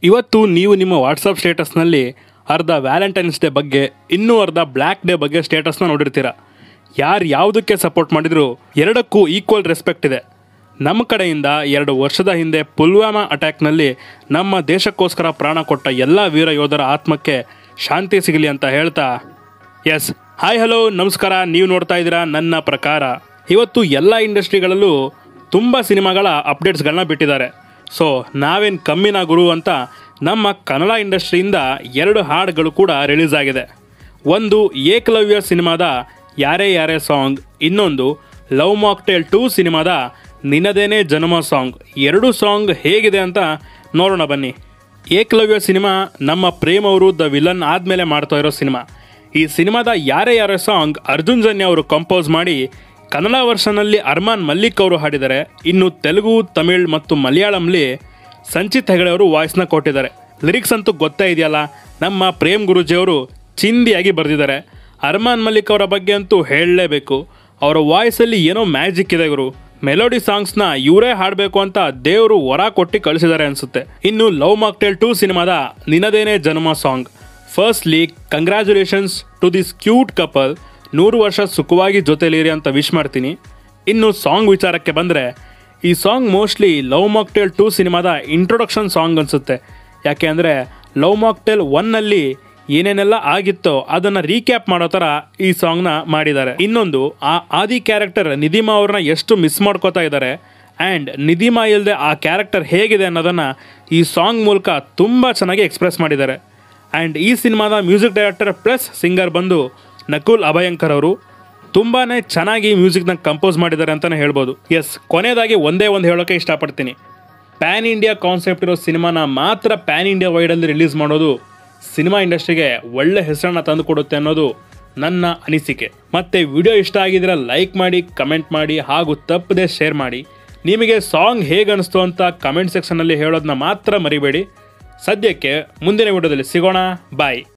ಇವತ್ತು ನೀವು ನಿಮ್ಮ ವಾಟ್ಸಪ್ ಸ್ಟೇಟಸ್ನಲ್ಲಿ ಅರ್ಧ ವ್ಯಾಲೆಂಟೈನ್ಸ್ ಡೇ ಬಗ್ಗೆ ಇನ್ನೂ ಅರ್ಧ ಬ್ಲ್ಯಾಕ್ ಡೇ ಬಗ್ಗೆ ಸ್ಟೇಟಸ್ನ ನೋಡಿರ್ತೀರ ಯಾರು ಯಾವುದಕ್ಕೆ ಸಪೋರ್ಟ್ ಮಾಡಿದ್ರು ಎರಡಕ್ಕೂ ಈಕ್ವಲ್ ರೆಸ್ಪೆಕ್ಟ್ ಇದೆ ನಮ್ಮ ಕಡೆಯಿಂದ ಎರಡು ವರ್ಷದ ಹಿಂದೆ ಪುಲ್ವಾಮಾ ಅಟ್ಯಾಕ್ನಲ್ಲಿ ನಮ್ಮ ದೇಶಕ್ಕೋಸ್ಕರ ಪ್ರಾಣ ಕೊಟ್ಟ ಎಲ್ಲ ವೀರ ಯೋಧರ ಆತ್ಮಕ್ಕೆ ಶಾಂತಿ ಸಿಗಲಿ ಅಂತ ಹೇಳ್ತಾ ಎಸ್ ಹಾಯ್ ಹಲೋ ನಮಸ್ಕಾರ ನೀವು ನೋಡ್ತಾ ಇದ್ದೀರಾ ನನ್ನ ಪ್ರಕಾರ ಇವತ್ತು ಎಲ್ಲ ಇಂಡಸ್ಟ್ರಿಗಳಲ್ಲೂ ತುಂಬ ಸಿನಿಮಾಗಳ ಅಪ್ಡೇಟ್ಸ್ಗಳನ್ನ ಬಿಟ್ಟಿದ್ದಾರೆ ಸೊ ನಾವೇನು ಕಮ್ಮಿನ ಗುರು ಅಂತ ನಮ್ಮ ಕನ್ನಡ ಇಂಡಸ್ಟ್ರಿಯಿಂದ ಎರಡು ಹಾಡುಗಳು ಕೂಡ ರಿಲೀಸ್ ಆಗಿದೆ ಒಂದು ಏಕಲವ್ಯ ಸಿನಿಮಾದ ಯಾರೇ ಯಾರೇ ಸಾಂಗ್ ಇನ್ನೊಂದು ಲವ್ ಮಾಕ್ಟೇಲ್ ಟೂ ಸಿನಿಮಾದ ನಿನ್ನದೇನೇ ಜನ್ಮ ಸಾಂಗ್ ಎರಡು ಸಾಂಗ್ ಹೇಗಿದೆ ಅಂತ ನೋಡೋಣ ಬನ್ನಿ ಏಕಲವ್ಯ ಸಿನಿಮಾ ನಮ್ಮ ಪ್ರೇಮ್ ಅವರು ದ ವಿಲನ್ ಆದಮೇಲೆ ಮಾಡ್ತಾ ಇರೋ ಸಿನಿಮಾ ಈ ಸಿನಿಮಾದ ಯಾರೇ ಯಾರೇ ಸಾಂಗ್ ಅರ್ಜುನ್ ಜನ್ಯ ಅವರು ಕಂಪೋಸ್ ಮಾಡಿ ಕನ್ನಡ ವರ್ಷನಲ್ಲಿ ಅರ್ಮಾನ್ ಮಲ್ಲಿಕ್ ಅವರು ಹಾಡಿದ್ದಾರೆ ಇನ್ನು ತೆಲುಗು ತಮಿಳ್ ಮತ್ತು ಮಲಯಾಳಂಲಿ ಸಂಚಿತ್ ಹೆಗಡೆ ಅವರು ವಾಯ್ಸ್ನ ಕೊಟ್ಟಿದ್ದಾರೆ ಲಿರಿಕ್ಸ್ ಅಂತೂ ಗೊತ್ತೇ ಇದೆಯಲ್ಲ ನಮ್ಮ ಪ್ರೇಮ್ ಗುರೂಜಿಯವರು ಚಿಂದಿಯಾಗಿ ಬರೆದಿದ್ದಾರೆ ಅರ್ಮಾನ್ ಮಲ್ಲಿಕ್ ಅವರ ಬಗ್ಗೆ ಅಂತೂ ಹೇಳಲೇಬೇಕು ಅವರ ವಾಯ್ಸಲ್ಲಿ ಏನೋ ಮ್ಯಾಜಿಕ್ ಇದೆ ಗುರು ಮೆಲೋಡಿ ಸಾಂಗ್ಸ್ನ ಇವರೇ ಹಾಡಬೇಕು ಅಂತ ದೇವರು ವರ ಕೊಟ್ಟು ಕಳಿಸಿದ್ದಾರೆ ಅನಿಸುತ್ತೆ ಇನ್ನು ಲವ್ ಮಾಕ್ಟೇಲ್ ಟೂ ಸಿನಿಮಾದ ನಿನದೇನೇ ಜನ್ಮ song firstly congratulations to this cute couple ನೂರು ವರ್ಷ ಸುಖವಾಗಿ ಜೊತೆಲಿರಿ ಅಂತ ವಿಶ್ ಮಾಡ್ತೀನಿ ಇನ್ನು ಸಾಂಗ್ ವಿಚಾರಕ್ಕೆ ಬಂದರೆ ಈ song mostly Love Mocktail Two ಸಿನಿಮಾದ ಇಂಟ್ರೊಡಕ್ಷನ್ ಸಾಂಗ್ ಅನಿಸುತ್ತೆ ಯಾಕೆ ಅಂದರೆ ಲವ್ ಮಾಕ್ಟೇಲ್ ಒನ್ನಲ್ಲಿ ಏನೇನೆಲ್ಲ ಆಗಿತ್ತೋ ಅದನ್ನು ರೀಕ್ಯಾಪ್ ಮಾಡೋ ಥರ ಈ ಸಾಂಗ್ನ ಮಾಡಿದ್ದಾರೆ ಇನ್ನೊಂದು ಆ ಆದಿ ಕ್ಯಾರೆಕ್ಟರ್ ನಿಧಿಮಾ ಅವ್ರನ್ನ ಎಷ್ಟು ಮಿಸ್ ಮಾಡ್ಕೋತಾ ಇದ್ದಾರೆ ಆ್ಯಂಡ್ ನಿಧಿಮಾ ಇಲ್ಲದೆ ಆ ಕ್ಯಾರೆಕ್ಟರ್ ಹೇಗಿದೆ ಅನ್ನೋದನ್ನು ಈ ಸಾಂಗ್ ಮೂಲಕ ತುಂಬ ಚೆನ್ನಾಗಿ ಎಕ್ಸ್ಪ್ರೆಸ್ ಮಾಡಿದ್ದಾರೆ ಆ್ಯಂಡ್ ಈ ಸಿನಿಮಾದ ಮ್ಯೂಸಿಕ್ ಡೈರೆಕ್ಟರ್ ಪ್ಲಸ್ ಸಿಂಗರ್ ಬಂದು ನಕುಲ್ ಅಭಯಂಕರ್ ಅವರು ತುಂಬಾ ಚೆನ್ನಾಗಿ ಮ್ಯೂಸಿಕ್ನ ಕಂಪೋಸ್ ಮಾಡಿದ್ದಾರೆ ಅಂತಲೇ ಹೇಳ್ಬೋದು ಎಸ್ ಕೊನೆಯದಾಗಿ ಒಂದೇ ಒಂದು ಹೇಳೋಕ್ಕೆ ಇಷ್ಟಪಡ್ತೀನಿ ಪ್ಯಾನ್ ಇಂಡಿಯಾ ಕಾನ್ಸೆಪ್ಟ್ ಇರೋ ಸಿನಿಮಾನ ಮಾತ್ರ ಪ್ಯಾನ್ ಇಂಡಿಯಾ ವೈಡಲ್ಲಿ ರಿಲೀಸ್ ಮಾಡೋದು ಸಿನಿಮಾ ಇಂಡಸ್ಟ್ರಿಗೆ ಒಳ್ಳೆ ಹೆಸರನ್ನ ತಂದು ಕೊಡುತ್ತೆ ಅನ್ನೋದು ನನ್ನ ಅನಿಸಿಕೆ ಮತ್ತು ವಿಡಿಯೋ ಇಷ್ಟ ಆಗಿದ್ರೆ ಲೈಕ್ ಮಾಡಿ ಕಮೆಂಟ್ ಮಾಡಿ ಹಾಗೂ ತಪ್ಪದೆ ಶೇರ್ ಮಾಡಿ ನಿಮಗೆ ಸಾಂಗ್ ಹೇಗೆ ಅನಿಸ್ತು ಅಂತ ಕಮೆಂಟ್ ಸೆಕ್ಷನಲ್ಲಿ ಹೇಳೋದನ್ನ ಮಾತ್ರ ಮರಿಬೇಡಿ ಸದ್ಯಕ್ಕೆ ಮುಂದಿನ ವಿಡಿಯೋದಲ್ಲಿ ಸಿಗೋಣ ಬಾಯ್